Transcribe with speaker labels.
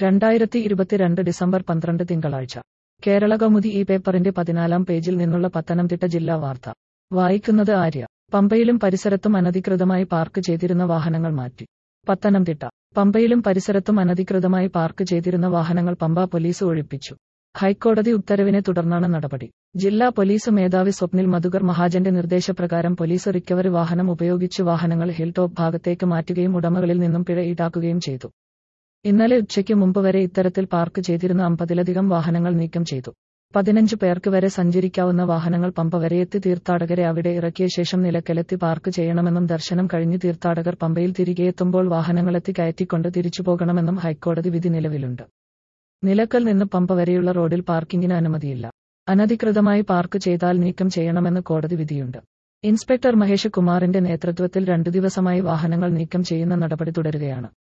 Speaker 1: രണ്ടായിരത്തി ഇരുപത്തിരണ്ട് ഡിസംബർ പന്ത്രണ്ട് തിങ്കളാഴ്ച കേരള കൗമുദി ഈ പേപ്പറിന്റെ പതിനാലാം പേജിൽ നിന്നുള്ള പത്തനംതിട്ട ജില്ലാ വാർത്ത വായിക്കുന്നത് ആര്യ പമ്പയിലും പരിസരത്തും അനധികൃതമായി പാർക്ക് ചെയ്തിരുന്ന വാഹനങ്ങൾ മാറ്റി പത്തനംതിട്ട പമ്പയിലും പരിസരത്തും അനധികൃതമായി പാർക്ക് ചെയ്തിരുന്ന വാഹനങ്ങൾ പമ്പ പോലീസ് ഒഴിപ്പിച്ചു ഹൈക്കോടതി ഉത്തരവിനെ തുടർന്നാണ് നടപടി ജില്ലാ പോലീസ് മേധാവി സ്വപ്നിൽ മധുകർ മഹാജന്റെ നിർദ്ദേശപ്രകാരം പോലീസ് റിക്കവറി വാഹനം ഉപയോഗിച്ച് വാഹനങ്ങൾ ഹിൽ ടോപ്പ് ഭാഗത്തേക്ക് മാറ്റുകയും ഉടമകളിൽ നിന്നും പിഴ ഈടാക്കുകയും ചെയ്തു ഇന്നലെ ഉച്ചയ്ക്ക് മുമ്പ് വരെ ഇത്തരത്തിൽ പാർക്ക് ചെയ്തിരുന്ന അമ്പതിലധികം വാഹനങ്ങൾ നീക്കം ചെയ്തു പതിനഞ്ച് പേർക്ക് വരെ സഞ്ചരിക്കാവുന്ന വാഹനങ്ങൾ പമ്പ വരെയെത്തി തീർത്ഥാടകരെ അവിടെ ഇറക്കിയ ശേഷം നിലക്കലെത്തി പാർക്ക് ചെയ്യണമെന്നും ദർശനം കഴിഞ്ഞ് തീർത്ഥാടകർ പമ്പയിൽ തിരികെയെത്തുമ്പോൾ വാഹനങ്ങളെത്തി കയറ്റിക്കൊണ്ട് തിരിച്ചുപോകണമെന്നും ഹൈക്കോടതി വിധി നിലവിലുണ്ട് നിലക്കൽ നിന്ന് പമ്പ വരെയുള്ള റോഡിൽ പാർക്കിംഗിന് അനുമതിയില്ല അനധികൃതമായി പാർക്ക് ചെയ്താൽ നീക്കം ചെയ്യണമെന്ന് കോടതി വിധിയുണ്ട് ഇൻസ്പെക്ടർ മഹേഷ് കുമാറിന്റെ നേതൃത്വത്തിൽ രണ്ടു ദിവസമായി വാഹനങ്ങൾ നീക്കം ചെയ്യുന്ന നടപടി തുടരുകയാണ്